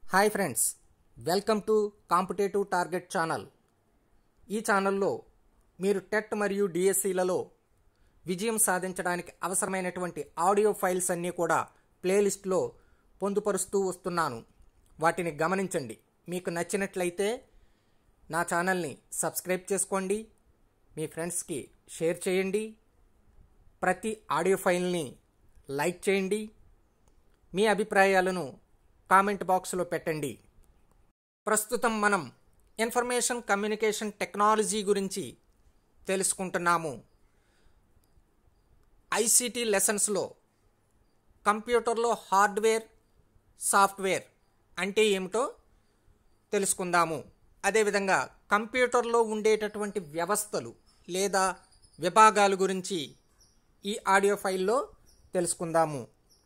hi friends welcome to competitive target channel ఈ ఛానల్లో మీరు టెట్ మరియు డిఎస్సిలలో విజయం సాధించడానికి అవసరమైనటువంటి ఆడియో ఫైల్స్ అన్నీ కూడా ప్లేలిస్ట్లో పొందుపరుస్తూ వస్తున్నాను వాటిని గమనించండి మీకు నచ్చినట్లయితే నా ఛానల్ని సబ్స్క్రైబ్ చేసుకోండి మీ ఫ్రెండ్స్కి షేర్ చేయండి ప్రతి ఆడియో ఫైల్ని లైక్ చేయండి మీ అభిప్రాయాలను కామెంట్ బాక్స్లో పెట్టండి ప్రస్తుతం మనం ఇన్ఫర్మేషన్ కమ్యూనికేషన్ టెక్నాలజీ గురించి తెలుసుకుంటున్నాము ఐసీటీ లెసన్స్లో కంప్యూటర్లో హార్డ్వేర్ సాఫ్ట్వేర్ అంటే ఏమిటో తెలుసుకుందాము అదేవిధంగా కంప్యూటర్లో ఉండేటటువంటి వ్యవస్థలు లేదా విభాగాల గురించి ఈ ఆడియో ఫైల్లో తెలుసుకుందాము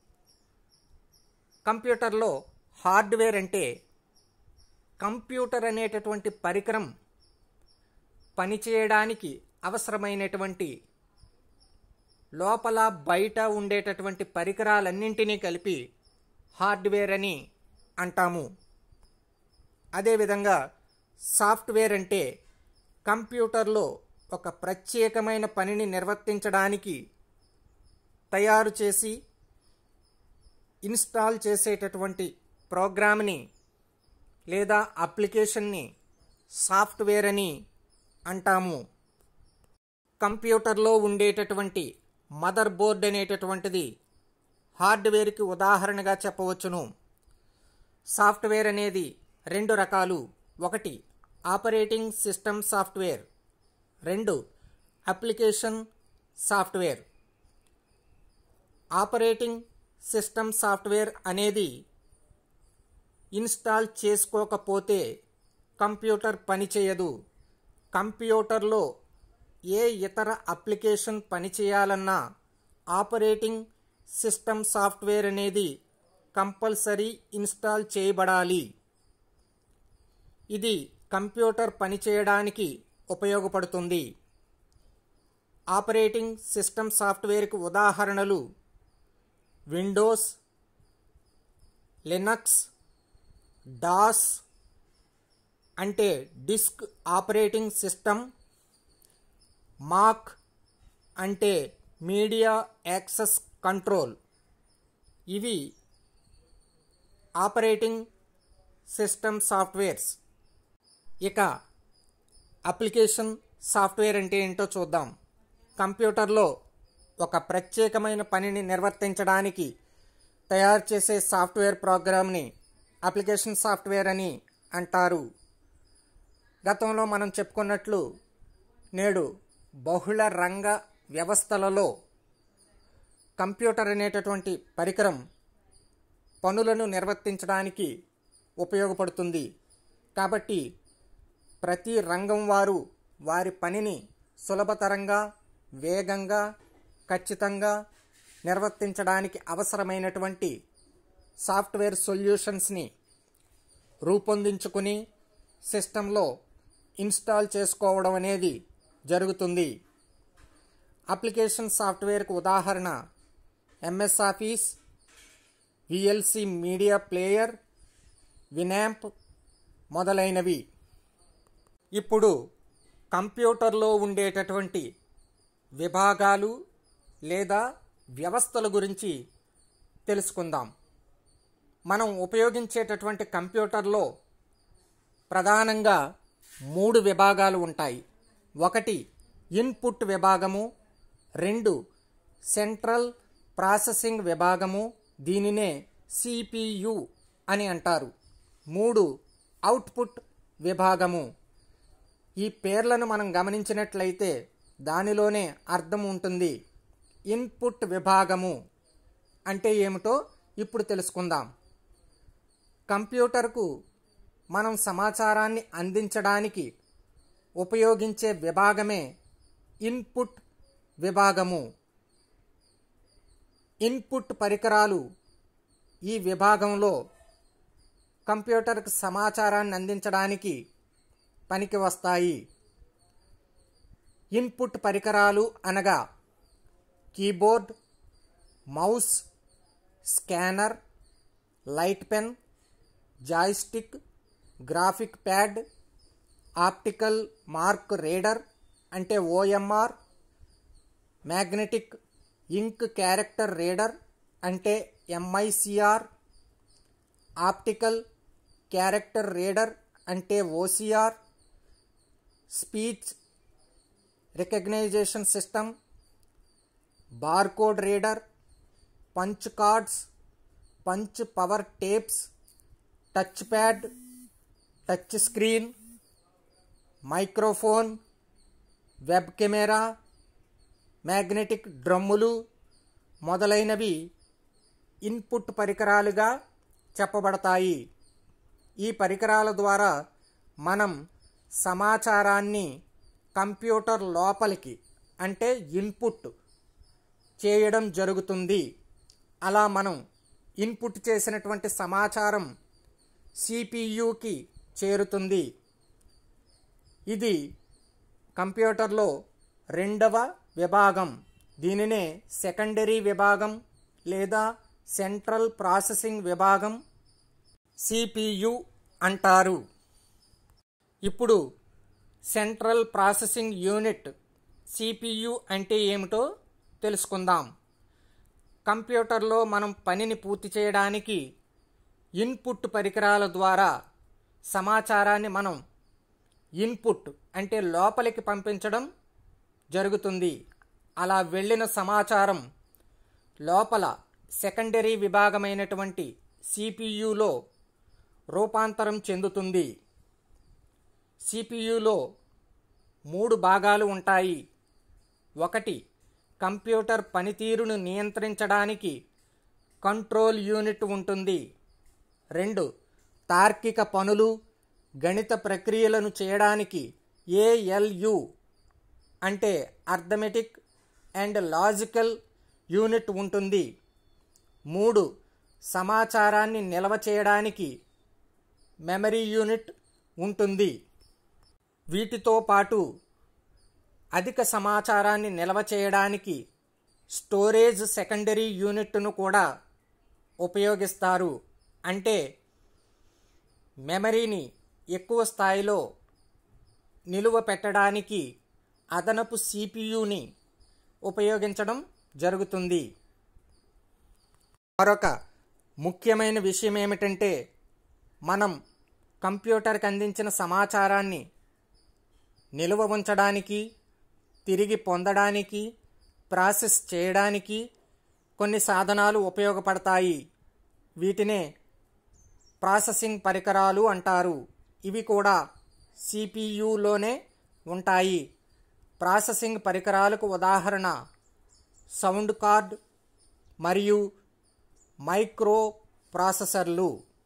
కంప్యూటర్లో హార్డ్వేర్ అంటే కంప్యూటర్ అనేటటువంటి పరికరం పనిచేయడానికి అవసరమైనటువంటి లోపల బయట ఉండేటటువంటి పరికరాలన్నింటినీ కలిపి హార్డ్వేర్ అని అంటాము అదేవిధంగా సాఫ్ట్వేర్ అంటే కంప్యూటర్లో ఒక ప్రత్యేకమైన పనిని నిర్వర్తించడానికి తయారు చేసి ఇన్స్టాల్ చేసేటటువంటి ప్రోగ్రామ్ని లేదా అప్లికేషన్ని సాఫ్ట్వేర్ అని అంటాము కంప్యూటర్లో ఉండేటటువంటి మదర్ బోర్డ్ అనేటటువంటిది హార్డ్వేర్కి ఉదాహరణగా చెప్పవచ్చును సాఫ్ట్వేర్ అనేది రెండు రకాలు ఒకటి ఆపరేటింగ్ సిస్టమ్ సాఫ్ట్వేర్ రెండు application software operating system software అనేది ఇన్స్టాల్ చేసుకోకపోతే కంప్యూటర్ పనిచేయదు కంప్యూటర్లో ఏ ఇతర అప్లికేషన్ పనిచేయాలన్నా ఆపరేటింగ్ సిస్టమ్ సాఫ్ట్వేర్ అనేది కంపల్సరీ ఇన్స్టాల్ చేయబడాలి ఇది కంప్యూటర్ పనిచేయడానికి ఉపయోగపడుతుంది ఆపరేటింగ్ సిస్టమ్ సాఫ్ట్వేర్కి ఉదాహరణలు విండోస్ లినక్స్ డాస్ అంటే డిస్క్ ఆపరేటింగ్ సిస్టమ్ మాక్ అంటే మీడియా యాక్సెస్ కంట్రోల్ ఇవి ఆపరేటింగ్ సిస్టమ్ సాఫ్ట్వేర్స్ ఇక అప్లికేషన్ సాఫ్ట్వేర్ అంటే ఏంటో చూద్దాం కంప్యూటర్లో ఒక ప్రత్యేకమైన పనిని నిర్వర్తించడానికి తయారు చేసే సాఫ్ట్వేర్ ప్రోగ్రామ్ని అప్లికేషన్ సాఫ్ట్వేర్ అని అంటారు గతంలో మనం చెప్పుకున్నట్లు నేడు బహుళ రంగ వ్యవస్థలలో కంప్యూటర్ అనేటటువంటి పరికరం పనులను నిర్వర్తించడానికి ఉపయోగపడుతుంది కాబట్టి ప్రతి రంగం వారు వారి పనిని సులభతరంగా వేగంగా ఖచ్చితంగా నిర్వర్తించడానికి అవసరమైనటువంటి సాఫ్ట్వేర్ సొల్యూషన్స్ని రూపొందించుకుని సిస్టంలో ఇన్స్టాల్ చేసుకోవడం అనేది జరుగుతుంది అప్లికేషన్ సాఫ్ట్వేర్కు ఉదాహరణ MS Office VLC media player Winamp మొదలైనవి ఇప్పుడు కంప్యూటర్లో ఉండేటటువంటి విభాగాలు లేదా వ్యవస్థల గురించి తెలుసుకుందాం మనం ఉపయోగించేటటువంటి కంప్యూటర్లో ప్రధానంగా మూడు విభాగాలు ఉంటాయి ఒకటి ఇన్పుట్ విభాగము రెండు సెంట్రల్ ప్రాసెసింగ్ విభాగము దీనినే సిపియు అని అంటారు మూడు అవుట్పుట్ విభాగము ఈ పేర్లను మనం గమనించినట్లయితే దానిలోనే అర్థం ఉంటుంది ఇన్పుట్ విభాగము అంటే ఏమిటో ఇప్పుడు తెలుసుకుందాం కంప్యూటర్కు మనం సమాచారాన్ని అందించడానికి ఉపయోగించే విభాగమే ఇన్పుట్ విభాగము ఇన్పుట్ పరికరాలు ఈ విభాగంలో కంప్యూటర్కి సమాచారాన్ని అందించడానికి పనికి వస్తాయి ఇన్పుట్ పరికరాలు అనగా keyboard mouse scanner light pen joystick graphic pad optical mark reader అంటే OMR magnetic ink character reader అంటే ఎంఐసిఆర్ ఆప్టికల్ క్యారెక్టర్ రీడర్ అంటే OCR speech recognition system barcode reader punch cards punch power tapes touch pad touch screen microphone web camera magnetic డ్రమ్ములు మొదలైనవి input పరికరాలుగా చెప్పబడతాయి ఈ పరికరాల ద్వారా మనం సమాచారాన్ని కంప్యూటర్ లోపలికి అంటే ఇన్పుట్ చేయడం జరుగుతుంది అలా మనం ఇన్పుట్ చేసినటువంటి సమాచారం సిపియుకి చేరుతుంది ఇది కంప్యూటర్లో రెండవ విభాగం దీనినే సెకండరీ విభాగం లేదా సెంట్రల్ ప్రాసెసింగ్ విభాగం సిపియు అంటారు ఇప్పుడు సెంట్రల్ ప్రాసెసింగ్ యూనిట్ సిపియు అంటే ఏమిటో తెలుసుకుందాం కంప్యూటర్లో మనం పనిని పూర్తి చేయడానికి ఇన్పుట్ పరికరాల ద్వారా సమాచారాన్ని మనం ఇన్పుట్ అంటే లోపలికి పంపించడం జరుగుతుంది అలా వెళ్ళిన సమాచారం లోపల సెకండరీ విభాగమైనటువంటి సిపియులో రూపాంతరం చెందుతుంది సిపియులో మూడు భాగాలు ఉంటాయి ఒకటి కంప్యూటర్ పనితీరును నియంత్రించడానికి కంట్రోల్ యూనిట్ ఉంటుంది రెండు తార్కిక పనులు గణిత ప్రక్రియలను చేయడానికి ఏఎల్యు అంటే అర్థమెటిక్ అండ్ లాజికల్ యూనిట్ ఉంటుంది మూడు సమాచారాన్ని నిల్వ చేయడానికి మెమరీ యూనిట్ ఉంటుంది వీటితో పాటు అధిక సమాచారాన్ని నిల్వ చేయడానికి స్టోరేజ్ సెకండరీ యూనిట్ను కూడా ఉపయోగిస్తారు అంటే మెమరీని ఎక్కువ స్థాయిలో నిలువ పెట్టడానికి అదనపు సిపియుని ఉపయోగించడం జరుగుతుంది మరొక ముఖ్యమైన విషయం ఏమిటంటే మనం కంప్యూటర్కి అందించిన సమాచారాన్ని నిలువ ఉంచడానికి తిరిగి పొందడానికి ప్రాసెస్ చేయడానికి కొన్ని సాధనాలు ఉపయోగపడతాయి వీటినే ప్రాసెసింగ్ పరికరాలు అంటారు ఇవి కూడా సిపియులోనే ఉంటాయి ప్రాసెసింగ్ పరికరాలకు ఉదాహరణ సౌండ్ కార్డ్ మరియు మైక్రో ప్రాసెసర్లు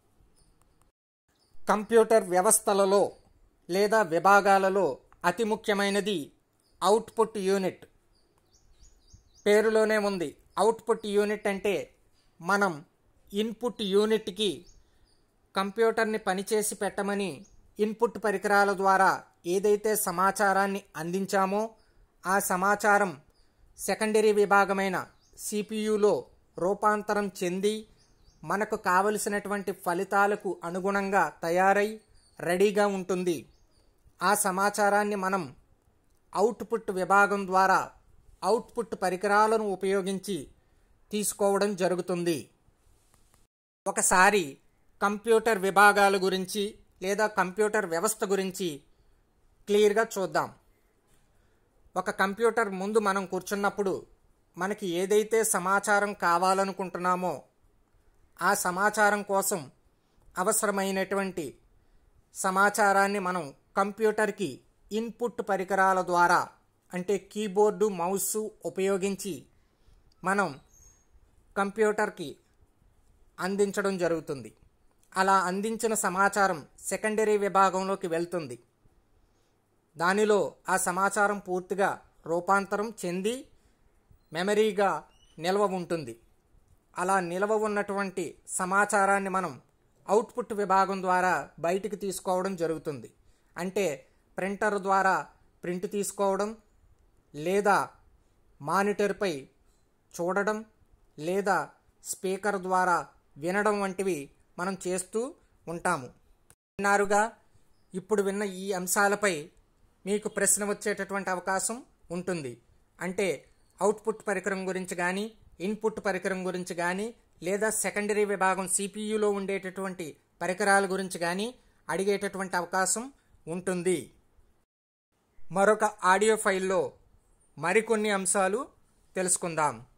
కంప్యూటర్ వ్యవస్థలలో లేదా విభాగాలలో అతి ముఖ్యమైనది అవుట్పుట్ యూనిట్ పేరులోనే ఉంది అవుట్పుట్ యూనిట్ అంటే మనం ఇన్పుట్ యూనిట్కి కంప్యూటర్ని పనిచేసి పెట్టమని ఇన్పుట్ పరికరాల ద్వారా ఏదైతే సమాచారాన్ని అందించామో ఆ సమాచారం సెకండరీ విభాగమైన సిపియులో రూపాంతరం చెంది మనకు కావలసినటువంటి ఫలితాలకు అనుగుణంగా తయారై రెడీగా ఉంటుంది ఆ సమాచారాన్ని మనం అవుట్పుట్ విభాగం ద్వారా అవుట్పుట్ పరికరాలను ఉపయోగించి తీసుకోవడం జరుగుతుంది ఒకసారి కంప్యూటర్ విభాగాల గురించి లేదా కంప్యూటర్ వ్యవస్థ గురించి క్లియర్గా చూద్దాం ఒక కంప్యూటర్ ముందు మనం కూర్చున్నప్పుడు మనకి ఏదైతే సమాచారం కావాలనుకుంటున్నామో ఆ సమాచారం కోసం అవసరమైనటువంటి సమాచారాన్ని మనం కంప్యూటర్కి ఇన్పుట్ పరికరాల ద్వారా అంటే కీబోర్డు మౌస్ ఉపయోగించి మనం కంప్యూటర్కి అందించడం జరుగుతుంది అలా అందించిన సమాచారం సెకండరీ విభాగంలోకి వెళ్తుంది దానిలో ఆ సమాచారం పూర్తిగా రూపాంతరం చెంది మెమరీగా నిల్వ ఉంటుంది అలా నిల్వ ఉన్నటువంటి సమాచారాన్ని మనం అవుట్పుట్ విభాగం ద్వారా బయటికి తీసుకోవడం జరుగుతుంది అంటే ప్రింటర్ ద్వారా ప్రింట్ తీసుకోవడం లేదా మానిటర్పై చూడడం లేదా స్పీకర్ ద్వారా వినడం వంటివి మనం చేస్తూ ఉంటాము విన్నారుగా ఇప్పుడు విన్న ఈ అంశాలపై మీకు ప్రశ్న వచ్చేటటువంటి అవకాశం ఉంటుంది అంటే అవుట్పుట్ పరికరం గురించి కానీ ఇన్పుట్ పరికరం గురించి కానీ లేదా సెకండరీ విభాగం సిపియులో ఉండేటటువంటి పరికరాల గురించి కానీ అడిగేటటువంటి అవకాశం ఉంటుంది మరొక ఆడియో ఫైల్లో మరికొన్ని అంశాలు తెలుసుకుందాం